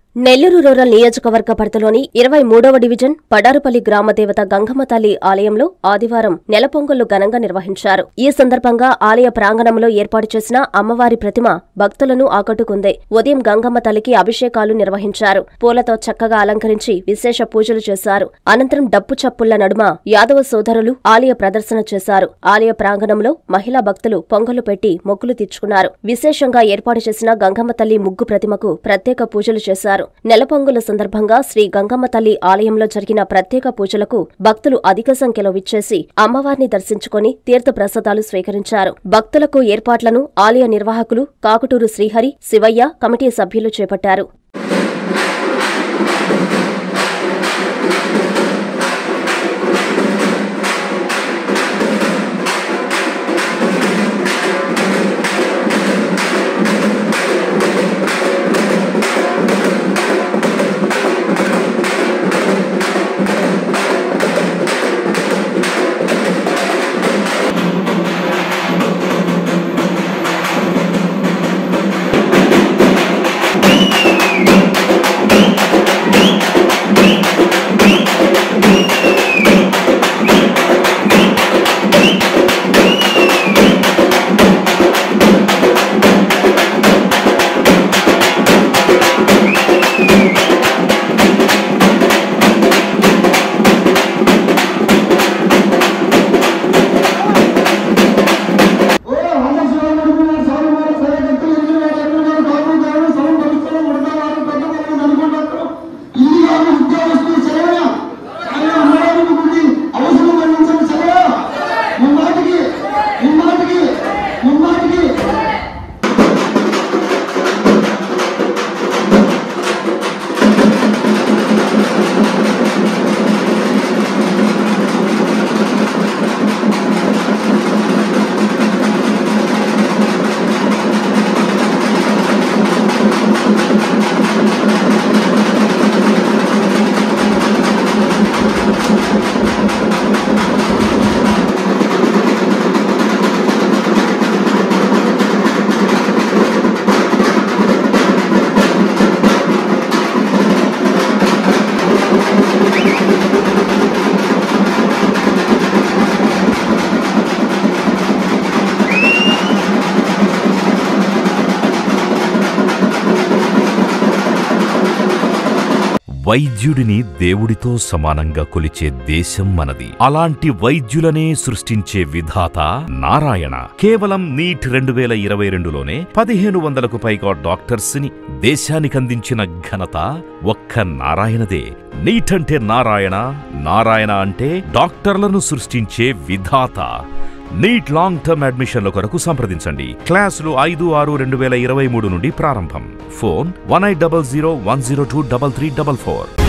Nellore rural నియోజకవర్గ పరిధిలోని ఇరవై మూడవ డివిజన్ పడారుపల్లి గ్రామ దేవత గంగమ్మ తల్లి ఆలయంలో ఆదివారం నెలపొంగళ్లు ఘనంగా నిర్వహించారు ఈ సందర్భంగా ఆలయ ప్రాంగణంలో ఏర్పాటు చేసిన అమ్మవారి ప్రతిమ భక్తులను ఆకట్టుకుంది ఉదయం గంగమ్మ తల్లికి అభిషేకాలు నిర్వహించారు పూలతో చక్కగా అలంకరించి విశేష పూజలు చేశారు అనంతరం డప్పు చప్పుళ్ల నడుమ యాదవ సోదరులు ఆలయ ప్రదర్శన చేశారు ఆలయ ప్రాంగణంలో మహిళా భక్తులు పొంగలు పెట్టి మొక్కులు తీర్చుకున్నారు విశేషంగా ఏర్పాటు చేసిన గంగమ్మ తల్లి ముగ్గు ప్రతిమకు ప్రత్యేక పూజలు చేశారు నెలపొంగుల సందర్భంగా శ్రీ గంగమ్మ తల్లి ఆలయంలో జరిగిన ప్రత్యేక పూజలకు భక్తులు అధిక సంఖ్యలో విచ్చేసి అమ్మవారిని దర్శించుకొని తీర్థ ప్రసాదాలు స్వీకరించారు భక్తులకు ఏర్పాట్లను ఆలయ నిర్వాహకులు కాకుటూరు శ్రీహరి శివయ్య కమిటీ సభ్యులు చేపట్టారు ఓ హనుమ శివముడు సాలుమారు సరగట్టు ఎన్నివారు ఎన్నివారు కాపు కావు సౌం భవిష్యత్తు ఉండవారు పెద్దవారు అనుకుంటారు ఇది కాదు ఉద్యోగస్తులు సెలవున ఆయన అమ్మవారికి గుడి అవసరం అందించిన సెలవు ముమ్మాటికి ముమ్మాటికి ముమ్మాటికి వైద్యుడిని దేవుడితో సమానంగా కొలిచే దేశం మనది అలాంటి వైద్యులనే సృష్టించే విధాత నారాయణ కేవలం నీట్ రెండు వేల ఇరవై రెండులోనే పదిహేను వందలకు పైగా డాక్టర్స్ ని దేశానికందించిన ఘనత ఒక్క నారాయణదే నీట్ అంటే నారాయణ నారాయణ అంటే డాక్టర్లను సృష్టించే విధాత నీట్ లాంగ్ టర్మ్ అడ్మిషన్ల కొరకు సంప్రదించండి క్లాసులు ఐదు ఆరు రెండు వేల ఇరవై మూడు నుండి ప్రారంభం phone one eight double zero one zero two double three double four